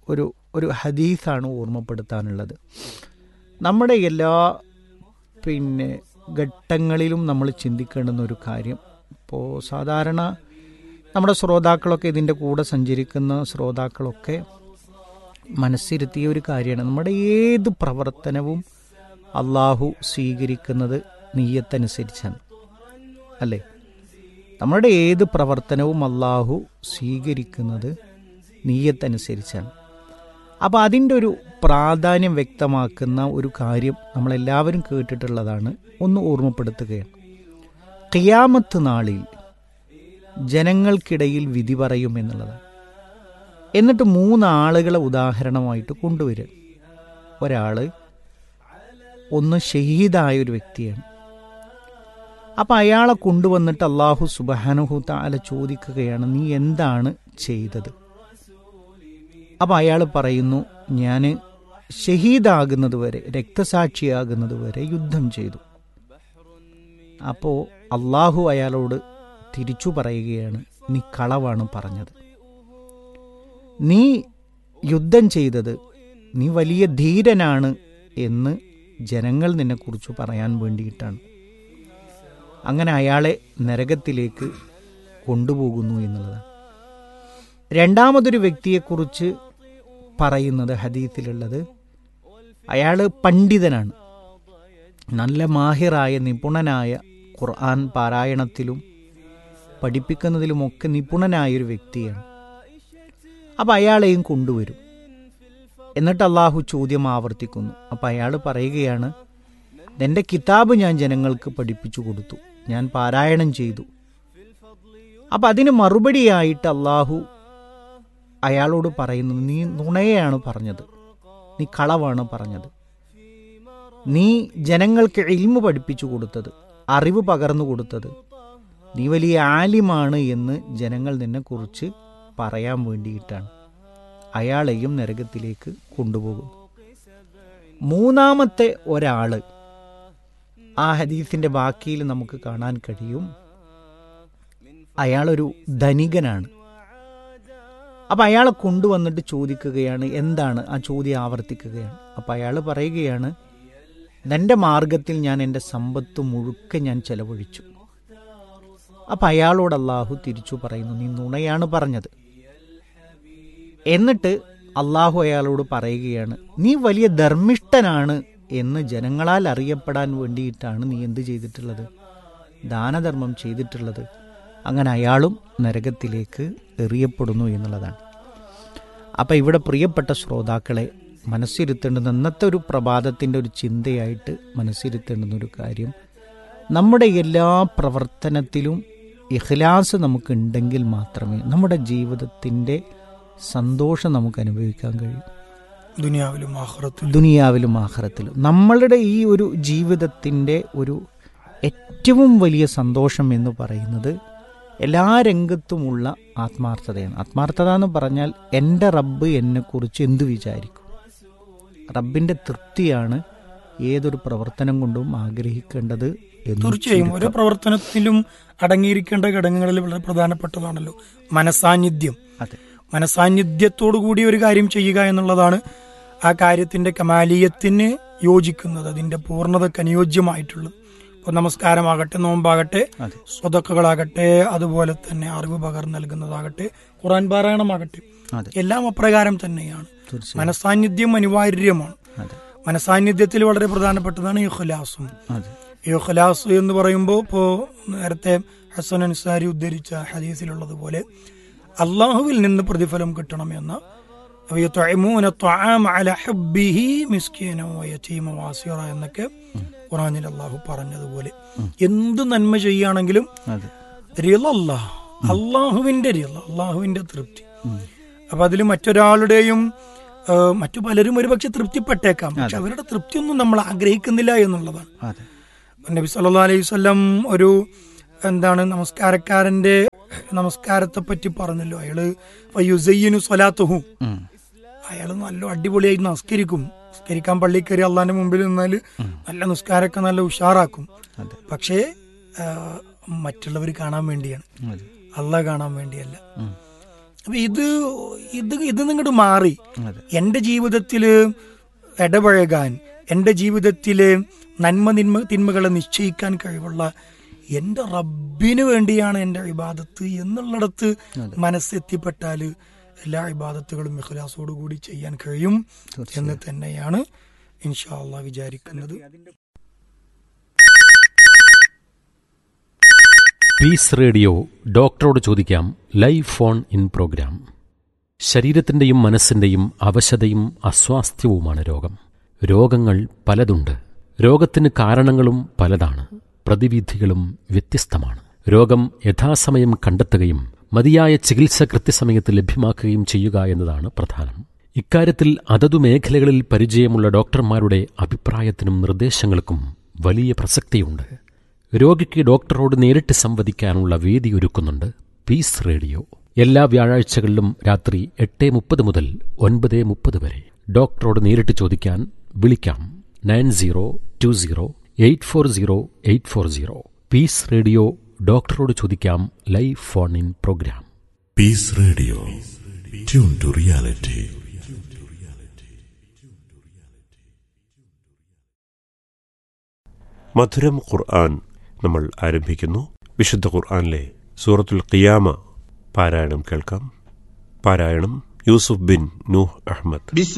ഒരു ഒരു ഹദീസാണ് ഓർമ്മപ്പെടുത്താനുള്ളത് നമ്മുടെ എല്ലാ പിന്നെ ഘട്ടങ്ങളിലും നമ്മൾ ചിന്തിക്കേണ്ടുന്ന ഒരു കാര്യം ഇപ്പോൾ സാധാരണ നമ്മുടെ ശ്രോതാക്കളൊക്കെ ഇതിൻ്റെ കൂടെ സഞ്ചരിക്കുന്ന ശ്രോതാക്കളൊക്കെ മനസ്സിരുത്തിയ ഒരു കാര്യമാണ് നമ്മുടെ ഏത് പ്രവർത്തനവും അള്ളാഹു സ്വീകരിക്കുന്നത് നീയത്തനുസരിച്ചാണ് അല്ലേ നമ്മുടെ ഏത് പ്രവർത്തനവും അള്ളാഹു സ്വീകരിക്കുന്നത് നീയത്തനുസരിച്ചാണ് അപ്പോൾ അതിൻ്റെ ഒരു പ്രാധാന്യം വ്യക്തമാക്കുന്ന ഒരു കാര്യം നമ്മളെല്ലാവരും കേട്ടിട്ടുള്ളതാണ് ഒന്ന് ഓർമ്മപ്പെടുത്തുകയാണ് ഖിയാമത്ത് നാളിൽ ജനങ്ങൾക്കിടയിൽ വിധി പറയും എന്നുള്ളതാണ് എന്നിട്ട് മൂന്നാളുകളെ ഉദാഹരണമായിട്ട് കൊണ്ടുവരിക ഒരാൾ ഒന്ന് ഷഹീദായ ഒരു വ്യക്തിയാണ് അപ്പം അയാളെ കൊണ്ടുവന്നിട്ട് അള്ളാഹു സുബാനുഹു താല ചോദിക്കുകയാണ് നീ എന്താണ് ചെയ്തത് അപ്പം അയാൾ പറയുന്നു ഞാൻ ഷഹീദാകുന്നത് വരെ രക്തസാക്ഷിയാകുന്നത് വരെ യുദ്ധം ചെയ്തു അപ്പോൾ അള്ളാഹു അയാളോട് തിരിച്ചു പറയുകയാണ് നീ കളവാണ് പറഞ്ഞത് നീ യുദ്ധം ചെയ്തത് നീ വലിയ ധീരനാണ് എന്ന് ജനങ്ങൾ നിന്നെക്കുറിച്ച് പറയാൻ വേണ്ടിയിട്ടാണ് അങ്ങനെ അയാളെ നരകത്തിലേക്ക് കൊണ്ടുപോകുന്നു എന്നുള്ളതാണ് രണ്ടാമതൊരു വ്യക്തിയെക്കുറിച്ച് പറയുന്നത് ഹദീത്തിലുള്ളത് അയാൾ പണ്ഡിതനാണ് നല്ല മാഹിറായ നിപുണനായ ഖുർആൻ പാരായണത്തിലും പഠിപ്പിക്കുന്നതിലുമൊക്കെ നിപുണനായ ഒരു വ്യക്തിയാണ് അപ്പം അയാളെയും കൊണ്ടുവരും എന്നിട്ട് അള്ളാഹു ചോദ്യം ആവർത്തിക്കുന്നു അപ്പം അയാൾ പറയുകയാണ് എൻ്റെ കിതാബ് ഞാൻ ജനങ്ങൾക്ക് പഠിപ്പിച്ചു കൊടുത്തു ഞാൻ പാരായണം ചെയ്തു അപ്പം അതിന് മറുപടിയായിട്ട് അള്ളാഹു അയാളോട് പറയുന്നത് നീ നുണയെയാണ് പറഞ്ഞത് നീ കളവാണ് പറഞ്ഞത് നീ ജനങ്ങൾക്ക് ഇൽമു പഠിപ്പിച്ചു കൊടുത്തത് അറിവ് പകർന്നു കൊടുത്തത് നീ വലിയ ആലിമാണ് എന്ന് ജനങ്ങൾ നിന്നെക്കുറിച്ച് പറയാൻ വേണ്ടിയിട്ടാണ് അയാളെയും നരകത്തിലേക്ക് കൊണ്ടുപോകുന്നു മൂന്നാമത്തെ ഒരാള് ആ ഹദീസിന്റെ ബാക്കിയിൽ നമുക്ക് കാണാൻ കഴിയും അയാളൊരു ധനികനാണ് അപ്പം അയാളെ കൊണ്ടുവന്നിട്ട് ചോദിക്കുകയാണ് എന്താണ് ആ ചോദ്യം ആവർത്തിക്കുകയാണ് അപ്പം അയാൾ പറയുകയാണ് എൻ്റെ മാർഗത്തിൽ ഞാൻ എൻ്റെ സമ്പത്ത് മുഴുക്കെ ഞാൻ ചെലവഴിച്ചു അപ്പം അയാളോട് അള്ളാഹു തിരിച്ചു പറയുന്നു നീ നുണയാണ് പറഞ്ഞത് എന്നിട്ട് അള്ളാഹു അയാളോട് പറയുകയാണ് നീ വലിയ ധർമ്മിഷ്ഠനാണ് എന്ന് ജനങ്ങളാൽ അറിയപ്പെടാൻ വേണ്ടിയിട്ടാണ് നീ എന്ത് ചെയ്തിട്ടുള്ളത് ദാനധർമ്മം ചെയ്തിട്ടുള്ളത് അങ്ങനെ അയാളും നരകത്തിലേക്ക് എറിയപ്പെടുന്നു എന്നുള്ളതാണ് അപ്പം ഇവിടെ പ്രിയപ്പെട്ട ശ്രോതാക്കളെ മനസ്സിരുത്തേണ്ടുന്ന ഇന്നത്തെ ഒരു പ്രഭാതത്തിൻ്റെ ഒരു ചിന്തയായിട്ട് മനസ്സിരുത്തേണ്ടുന്ന ഒരു കാര്യം നമ്മുടെ എല്ലാ പ്രവർത്തനത്തിലും ഇഖ്ലാസ് നമുക്കുണ്ടെങ്കിൽ മാത്രമേ നമ്മുടെ ജീവിതത്തിൻ്റെ സന്തോഷം നമുക്ക് അനുഭവിക്കാൻ കഴിയൂ ദുനിയാവിലും ആഹ്റത്തിലും ദുനിയാവിലും ആഹ്റത്തിലും നമ്മളുടെ ഈ ഒരു ജീവിതത്തിൻ്റെ ഒരു ഏറ്റവും വലിയ സന്തോഷം എന്ന് പറയുന്നത് എല്ലാ രംഗത്തുമുള്ള ആത്മാർത്ഥതയാണ് ആത്മാർത്ഥത എന്ന് പറഞ്ഞാൽ എൻ്റെ റബ്ബ് എന്നെക്കുറിച്ച് എന്തു വിചാരിക്കും റബ്ബിൻ്റെ തൃപ്തിയാണ് ഏതൊരു പ്രവർത്തനം കൊണ്ടും ആഗ്രഹിക്കേണ്ടത് എന്ന് തീർച്ചയായും ഓരോ പ്രവർത്തനത്തിലും അടങ്ങിയിരിക്കേണ്ട ഘടകങ്ങളിൽ വളരെ പ്രധാനപ്പെട്ടതാണല്ലോ മനസാന്നിധ്യം അതെ മനസാന്നിധ്യത്തോടു കൂടി ഒരു കാര്യം ചെയ്യുക എന്നുള്ളതാണ് ആ കാര്യത്തിന്റെ കമാലീയത്തിന് യോജിക്കുന്നത് അതിന്റെ പൂർണ്ണതക്ക് അനുയോജ്യമായിട്ടുള്ളത് ഇപ്പോൾ നമസ്കാരമാകട്ടെ നോമ്പാകട്ടെ അതെ സ്വതക്കുകളാകട്ടെ അതുപോലെ തന്നെ അറിവ് പകർന്നു നൽകുന്നതാകട്ടെ ഖുറാൻ പാരായണമാകട്ടെ അതെ എല്ലാം അപ്രകാരം തന്നെയാണ് തീർച്ചയായും മനസാന്നിധ്യം അനിവാര്യമാണ് അതെ മനസാന്നിധ്യത്തിൽ വളരെ പ്രധാനപ്പെട്ടതാണ് ഇഖ്ലാസും അതെ ഇഖ്ലാസ് എന്ന് പറയുമ്പോൾ ഇപ്പോൾ നേരത്തെ ഹസൻ അൻസാരി ഉദ്ധരിച്ച ഹദീസിലുള്ളതുപോലെ അള്ളാഹുവിൽ നിന്ന് പ്രതിഫലം കിട്ടണമെന്ന ويطعمون الطعام على حبه مسكينا ويتيما واسيرا എന്നൊക്കെ ഖുറാനിൽ അള്ളാഹു പറഞ്ഞതുപോലെ എന്ത് നന്മ ചെയ്യുകയാണെങ്കിലും അതെ റിയൽ അള്ളാഹ് അള്ളാഹുവിന്റെ റിയൽ അള്ളാഹുവിന്റെ തൃപ്തി അപ്പൊ അതിൽ മറ്റൊരാളുടെയും ആ, മറ്റു പലരും ഒരുപക്ഷെ തൃപ്തിപ്പെട്ടേക്കാം പക്ഷെ അവരുടെ തൃപ്തിയൊന്നും നമ്മൾ ആഗ്രഹിക്കുന്നില്ല എന്നുള്ളതാണ് അതെ നബി സല്ലാ അലൈഹി വല്ലം ഒരു എന്താണ് നമസ്കാരക്കാരന്റെ നമസ്കാരത്തെ പറ്റി പറഞ്ഞല്ലോ അയാള് ഫയുസയ്യിനു സ്വലാത്തുഹു ഉം. അയാൾ നല്ല അടിപൊളിയായി നമസ്കരിക്കും നിസ്കരിക്കാൻ പള്ളി കയറി അള്ളാന്റെ മുമ്പിൽ നിന്നാൽ നല്ല നിസ്കാരമൊക്കെ നല്ല ഉഷാറാക്കും അതെ പക്ഷേ ആ, മറ്റുള്ളവർ കാണാൻ വേണ്ടിയാണ് അതെ അള്ളാഹ് കാണാൻ വേണ്ടിയല്ല ഉം. അപ്പൊ ഇത് ഇത് ഇത് നിങ്ങോട്ട് മാറി അതെ എൻ്റെ ജീവിതത്തിൽ ഇടപഴകാൻ എൻ്റെ ജീവിതത്തിൽ നന്മ നിന്മ തിന്മകളെ നിശ്ചയിക്കാൻ കഴിവുള്ള എൻ്റെ റബ്ബിന് വേണ്ടിയാണ് എൻ്റെ ഇബാദത്ത് എന്നുള്ളിടത്ത് മനസ്സെത്തിപ്പെട്ടാൽ എല്ലാ ഇബാദത്തുകളും ഇഖ്ലാസോടു കൂടി ചെയ്യാൻ കഴിയും എന്ന് തന്നെയാണ് ഇൻഷാ അള്ളാഹ് വിചാരിക്കുന്നത് പീസ് റേഡിയോ ഡോക്ടറോട് ചോദിക്കാം ലൈവ് ഫോൺ ഇൻ പ്രോഗ്രാം ശരീരത്തിൻ്റെയും മനസ്സിൻ്റെയും അവശതയും അസ്വാസ്ഥ്യവുമാണ് രോഗം രോഗങ്ങൾ പലതുണ്ട് രോഗത്തിന് കാരണങ്ങളും പലതാണ് പ്രതിവിധികളും വ്യത്യസ്തമാണ് രോഗം യഥാസമയം കണ്ടെത്തുകയും മതിയായ ചികിത്സ കൃത്യസമയത്ത് ലഭ്യമാക്കുകയും ചെയ്യുക എന്നതാണ് പ്രധാനം ഇക്കാര്യത്തിൽ അതതു മേഖലകളിൽ പരിചയമുള്ള ഡോക്ടർമാരുടെ അഭിപ്രായത്തിനും നിർദ്ദേശങ്ങൾക്കും വലിയ പ്രസക്തിയുണ്ട് രോഗിക്ക് ഡോക്ടറോട് നേരിട്ട് സംവദിക്കാനുള്ള വേദി ഒരുക്കുന്നുണ്ട് പീസ് റേഡിയോ എല്ലാ വ്യാഴാഴ്ചകളിലും രാത്രി എട്ട് മുപ്പത് മുതൽ ഒൻപത് മുപ്പത് വരെ ഡോക്ടറോട് നേരിട്ട് ചോദിക്കാൻ വിളിക്കാം nine zero two zero eight four zero eight four zero peace radio ഡോക്ടറോട് ചോദിക്കാം live phone in program Peace Radio. Tune to reality. മധുരം ഖുർആൻ നമ്മൾ ആരംഭിക്കുന്നു വിശുദ്ധ ഖുർആനിലെ സൂറത്തുൽ ഖിയാമ പാരായണം കേൾക്കാം പാരായണം യൂസുഫ് ബിൻ നൂഹ് അഹമ്മദ് بسم